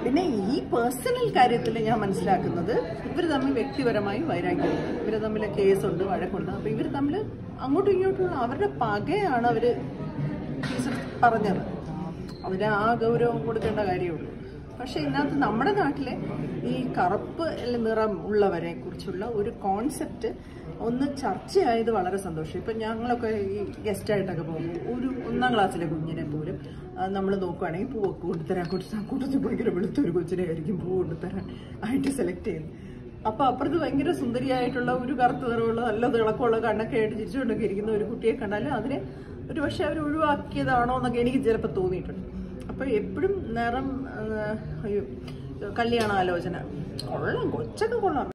പിന്നെ ഈ പേഴ്സണൽ കാര്യത്തിൽ ഞാൻ മനസ്സിലാക്കുന്നത് ഇവർ തമ്മിൽ വ്യക്തിപരമായി വൈരാഗ്യമുണ്ട് ഇവർ തമ്മിൽ കേസുണ്ട് വഴക്കുണ്ട് അപ്പൊ ഇവർ തമ്മിൽ അങ്ങോട്ടും ഇങ്ങോട്ടും അവരുടെ പകയാണ് അവര് ടീച്ചർ പറഞ്ഞത് അതിന് ആ ഗൗരവം കൊടുക്കേണ്ട കാര്യമുള്ളൂ പക്ഷെ ഇതിനകത്ത് നമ്മുടെ നാട്ടിലെ ഈ കറുപ്പ് നിറം ഉള്ളവരെ കുറിച്ചുള്ള ഒരു കോൺസെപ്റ്റ് ഒന്ന് ചർച്ചയായത് വളരെ സന്തോഷം ഇപ്പം ഞങ്ങളൊക്കെ ഈ ഗസ്റ്റായിട്ടൊക്കെ പോകുമ്പോൾ ഒരു ഒന്നാം ക്ലാസ്സിലെ കുഞ്ഞിനെ പോലും നമ്മൾ നോക്കുകയാണെങ്കിൽ പൂവൊക്കെ കൊണ്ടുതരാൻ കൊടുത്താൽ കൂട്ടത്തിൽ ഭയങ്കര വെളുത്ത ഒരു കൊച്ചിനെ ആയിരിക്കും പൂ കൊണ്ടുതരാൻ ആയിട്ട് സെലക്ട് ചെയ്യുന്നത് അപ്പൊ അപ്പുറത്ത് ഭയങ്കര സുന്ദരിയായിട്ടുള്ള ഒരു കറുത്ത നിറമുള്ള നല്ല തിളക്കമുള്ള കണ്ണൊക്കെ ആയിട്ട് ചിരിച്ചുകൊണ്ടൊക്കെ ഇരിക്കുന്ന ഒരു കുട്ടിയെ കണ്ടാൽ അതിനെ ഒരു പക്ഷെ അവർ ഒഴിവാക്കിയതാണോ എന്നൊക്കെ എനിക്ക് ചിലപ്പോൾ തോന്നിയിട്ടുണ്ട് അപ്പൊ എപ്പോഴും നിറം ആ, അയ്യോ കല്യാണ ആലോചന കൊള്ളാം കൊച്ചൊക്കെ കൊള്ളാം